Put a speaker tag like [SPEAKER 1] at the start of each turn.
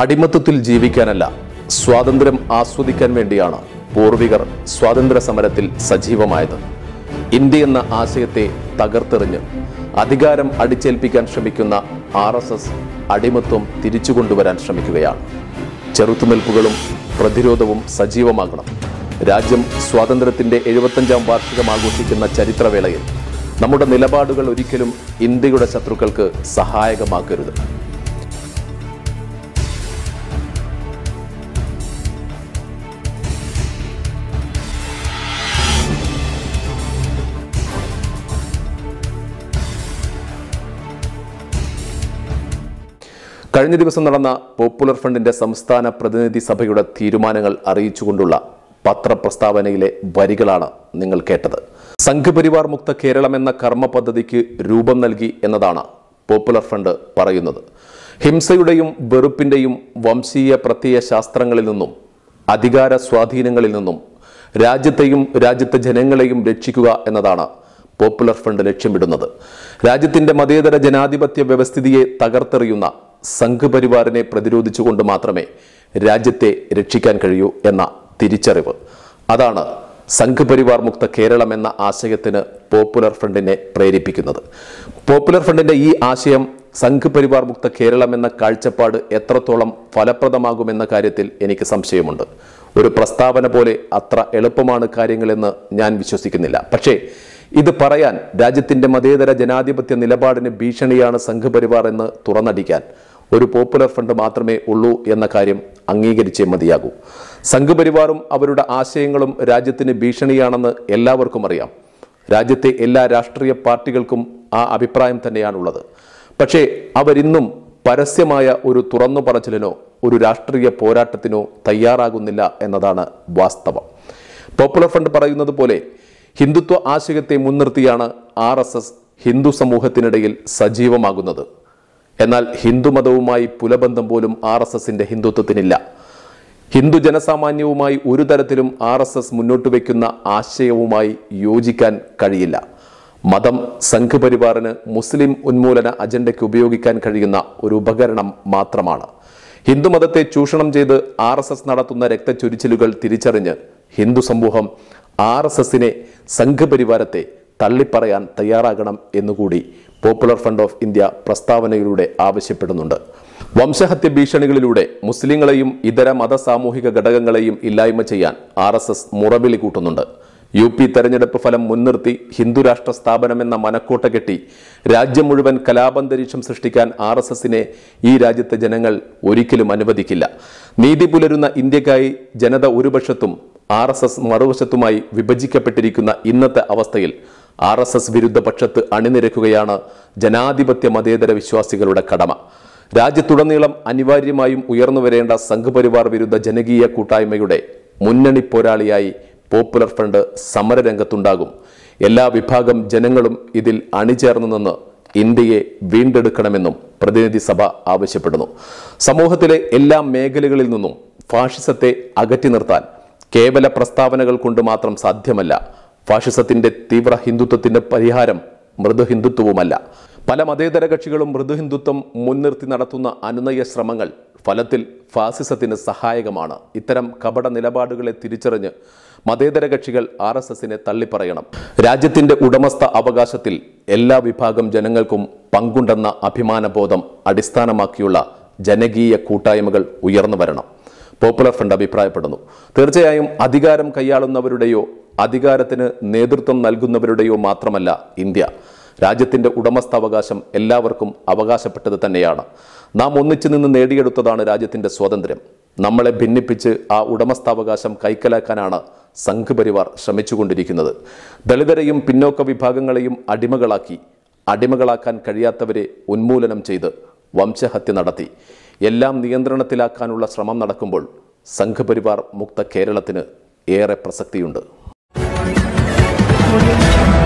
[SPEAKER 1] അടിമത്തത്തിൽ ജീവിക്കാനല്ല സ്വാതന്ത്ര്യം ആസ്വദിക്കാൻ വേണ്ടിയാണ് പൂർവികർ സ്വാതന്ത്ര്യ സമരത്തിൽ സജീവമായത് ഇന്ത്യ എന്ന ആശയത്തെ തകർത്തെറിഞ്ഞ് അധികാരം അടിച്ചേൽപ്പിക്കാൻ ശ്രമിക്കുന്ന ആർ എസ് എസ് അടിമത്വം തിരിച്ചുകൊണ്ടുവരാൻ ശ്രമിക്കുകയാണ് ചെറുത്തുനിൽപ്പുകളും പ്രതിരോധവും സജീവമാകണം രാജ്യം സ്വാതന്ത്ര്യത്തിന്റെ എഴുപത്തഞ്ചാം വാർഷികം ആഘോഷിക്കുന്ന ചരിത്രവേളയിൽ നമ്മുടെ നിലപാടുകൾ ഒരിക്കലും ഇന്ത്യയുടെ ശത്രുക്കൾക്ക് സഹായകമാക്കരുത് കഴിഞ്ഞ ദിവസം നടന്ന പോപ്പുലർ ഫ്രണ്ടിന്റെ സംസ്ഥാന പ്രതിനിധി സഭയുടെ തീരുമാനങ്ങൾ അറിയിച്ചുകൊണ്ടുള്ള പത്രപ്രസ്താവനയിലെ വരികളാണ് നിങ്ങൾ കേട്ടത് സംഘപരിവാർ മുക്ത കേരളം എന്ന കർമ്മ പദ്ധതിക്ക് രൂപം നൽകി എന്നതാണ് പോപ്പുലർ ഫ്രണ്ട് പറയുന്നത് ഹിംസയുടെയും വെറുപ്പിന്റെയും വംശീയ പ്രത്യയ ശാസ്ത്രങ്ങളിൽ നിന്നും അധികാര സ്വാധീനങ്ങളിൽ നിന്നും രാജ്യത്തെയും രാജ്യത്തെ ജനങ്ങളെയും രക്ഷിക്കുക എന്നതാണ് പോപ്പുലർ ഫ്രണ്ട് ലക്ഷ്യമിടുന്നത് രാജ്യത്തിന്റെ മതേതര ജനാധിപത്യ വ്യവസ്ഥിതിയെ തകർത്തെറിയുന്ന സംഘപരിവാറിനെ പ്രതിരോധിച്ചുകൊണ്ട് മാത്രമേ രാജ്യത്തെ രക്ഷിക്കാൻ കഴിയൂ എന്ന തിരിച്ചറിവ് അതാണ് സംഘപരിവാർ മുക്ത കേരളം എന്ന ആശയത്തിന് പോപ്പുലർ ഫ്രണ്ടിനെ പ്രേരിപ്പിക്കുന്നത് പോപ്പുലർ ഫ്രണ്ടിന്റെ ഈ ആശയം സംഘപരിവാർ മുക്ത കേരളം എന്ന കാഴ്ചപ്പാട് എത്രത്തോളം ഫലപ്രദമാകുമെന്ന കാര്യത്തിൽ എനിക്ക് സംശയമുണ്ട് ഒരു പ്രസ്താവന പോലെ അത്ര എളുപ്പമാണ് കാര്യങ്ങളെന്ന് ഞാൻ വിശ്വസിക്കുന്നില്ല പക്ഷേ ഇത് പറയാൻ രാജ്യത്തിന്റെ മതേതര ജനാധിപത്യ നിലപാടിന് ഭീഷണിയാണ് സംഘപരിവാർ എന്ന് തുറന്നടിക്കാൻ ഒരു പോപ്പുലർ ഫ്രണ്ട് മാത്രമേ ഉള്ളൂ എന്ന കാര്യം അംഗീകരിച്ചേ മതിയാകൂ സംഘപരിവാറും അവരുടെ ആശയങ്ങളും രാജ്യത്തിന് ഭീഷണിയാണെന്ന് എല്ലാവർക്കും അറിയാം രാജ്യത്തെ എല്ലാ രാഷ്ട്രീയ പാർട്ടികൾക്കും ആ അഭിപ്രായം തന്നെയാണുള്ളത് പക്ഷേ അവരിന്നും പരസ്യമായ ഒരു തുറന്നു പറച്ചിലിനോ ഒരു രാഷ്ട്രീയ പോരാട്ടത്തിനോ തയ്യാറാകുന്നില്ല എന്നതാണ് വാസ്തവം പോപ്പുലർ ഫ്രണ്ട് പറയുന്നത് പോലെ ഹിന്ദുത്വ ആശയത്തെ മുൻനിർത്തിയാണ് ആർ എസ് എസ് ഹിന്ദു സമൂഹത്തിനിടയിൽ സജീവമാകുന്നത് എന്നാൽ ഹിന്ദുമതവുമായി പുലബന്ധം പോലും ആർ എസ് എസിന്റെ ഹിന്ദുത്വത്തിനില്ല ഹിന്ദു ജനസാമാന്യവുമായി ഒരു തരത്തിലും ആർ എസ് എസ് മുന്നോട്ട് വയ്ക്കുന്ന ആശയവുമായി യോജിക്കാൻ കഴിയില്ല മതം സംഘപരിവാറിന് മുസ്ലിം ഉന്മൂലന അജണ്ടയ്ക്ക് ഉപയോഗിക്കാൻ കഴിയുന്ന ഒരു ഉപകരണം മാത്രമാണ് ഹിന്ദുമതത്തെ ചൂഷണം ചെയ്ത് ആർ എസ് എസ് നടത്തുന്ന രക്തച്ചൊരിച്ചിലുകൾ തിരിച്ചറിഞ്ഞ് ഹിന്ദു സമൂഹം ആർ എസ് എസിനെ സംഘപരിവാരത്തെ തള്ളിപ്പറയാൻ തയ്യാറാകണം എന്നുകൂടി പോപ്പുലർ ഫ്രണ്ട് ഓഫ് ഇന്ത്യ പ്രസ്താവനയിലൂടെ ആവശ്യപ്പെടുന്നുണ്ട് വംശഹത്യ ഭീഷണികളിലൂടെ മുസ്ലിങ്ങളെയും ഇതര മത സാമൂഹിക ഘടകങ്ങളെയും ഇല്ലായ്മ ചെയ്യാൻ ആർ എസ് എസ് മുറവിളി കൂട്ടുന്നുണ്ട് യു പി തെരഞ്ഞെടുപ്പ് ഫലം മുൻനിർത്തി ഹിന്ദുരാഷ്ട്ര സ്ഥാപനമെന്ന മനക്കോട്ട കെട്ടി രാജ്യം മുഴുവൻ കലാപന്തരീക്ഷം സൃഷ്ടിക്കാൻ ആർ എസ് എസിനെ ഈ രാജ്യത്തെ ജനങ്ങൾ ഒരിക്കലും അനുവദിക്കില്ല നീതി പുലരുന്ന ഇന്ത്യക്കായി ജനത ഒരു പക്ഷത്തും ആർ എസ് എസ് മറുവശത്തുമായി വിഭജിക്കപ്പെട്ടിരിക്കുന്ന ഇന്നത്തെ അവസ്ഥയിൽ ആർ എസ് എസ് വിരുദ്ധ പക്ഷത്ത് അണിനിരക്കുകയാണ് ജനാധിപത്യ മതേതര വിശ്വാസികളുടെ കടമ രാജ്യത്തുടനീളം അനിവാര്യമായും ഉയർന്നു വരേണ്ട സംഘപരിവാർ വിരുദ്ധ ജനകീയ കൂട്ടായ്മയുടെ മുന്നണി പോരാളിയായി പോപ്പുലർ ഫ്രണ്ട് സമരരംഗത്തുണ്ടാകും എല്ലാ വിഭാഗം ജനങ്ങളും ഇതിൽ അണിചേർന്നു നിന്ന് ഇന്ത്യയെ വീണ്ടെടുക്കണമെന്നും പ്രതിനിധി സഭ ആവശ്യപ്പെടുന്നു സമൂഹത്തിലെ എല്ലാ മേഖലകളിൽ നിന്നും ഫാഷിസത്തെ അകറ്റി നിർത്താൻ കേവല പ്രസ്താവനകൾ കൊണ്ട് മാത്രം സാധ്യമല്ല ഫാഷിസത്തിന്റെ തീവ്ര ഹിന്ദുത്വത്തിന്റെ പരിഹാരം മൃദു ഹിന്ദുത്വവുമല്ല പല മതേതര കക്ഷികളും മൃദു ഹിന്ദുത്വം മുൻനിർത്തി നടത്തുന്ന അനുനയ ശ്രമങ്ങൾ ഫലത്തിൽ ഫാസിസത്തിന് സഹായകമാണ് ഇത്തരം കപട നിലപാടുകളെ തിരിച്ചറിഞ്ഞ് മതേതര കക്ഷികൾ ആർ എസ് എസിനെ തള്ളിപ്പറയണം രാജ്യത്തിന്റെ ഉടമസ്ഥ അവകാശത്തിൽ എല്ലാ വിഭാഗം ജനങ്ങൾക്കും പങ്കുണ്ടെന്ന അഭിമാനബോധം അടിസ്ഥാനമാക്കിയുള്ള ജനകീയ കൂട്ടായ്മകൾ ഉയർന്നു വരണം പോപ്പുലർ ഫ്രണ്ട് അഭിപ്രായപ്പെടുന്നു തീർച്ചയായും അധികാരം കൈയാളുന്നവരുടെയോ അധികാരത്തിന് നേതൃത്വം നൽകുന്നവരുടെയോ മാത്രമല്ല ഇന്ത്യ രാജ്യത്തിന്റെ ഉടമസ്ഥാവകാശം എല്ലാവർക്കും അവകാശപ്പെട്ടത് തന്നെയാണ് നാം ഒന്നിച്ചു നിന്ന് നേടിയെടുത്തതാണ് രാജ്യത്തിന്റെ സ്വാതന്ത്ര്യം നമ്മളെ ഭിന്നിപ്പിച്ച് ആ ഉടമസ്ഥാവകാശം കൈക്കലാക്കാനാണ് സംഘപരിവാർ ശ്രമിച്ചുകൊണ്ടിരിക്കുന്നത് ദളിതരെയും പിന്നോക്ക വിഭാഗങ്ങളെയും അടിമകളാക്കി അടിമകളാക്കാൻ കഴിയാത്തവരെ ഉന്മൂലനം ചെയ്ത് വംശഹത്യ നടത്തി എല്ലാം നിയന്ത്രണത്തിലാക്കാനുള്ള ശ്രമം നടക്കുമ്പോൾ സംഘപരിവാർ മുക്ത കേരളത്തിന് ഏറെ പ്രസക്തിയുണ്ട്
[SPEAKER 2] Audio Jungle.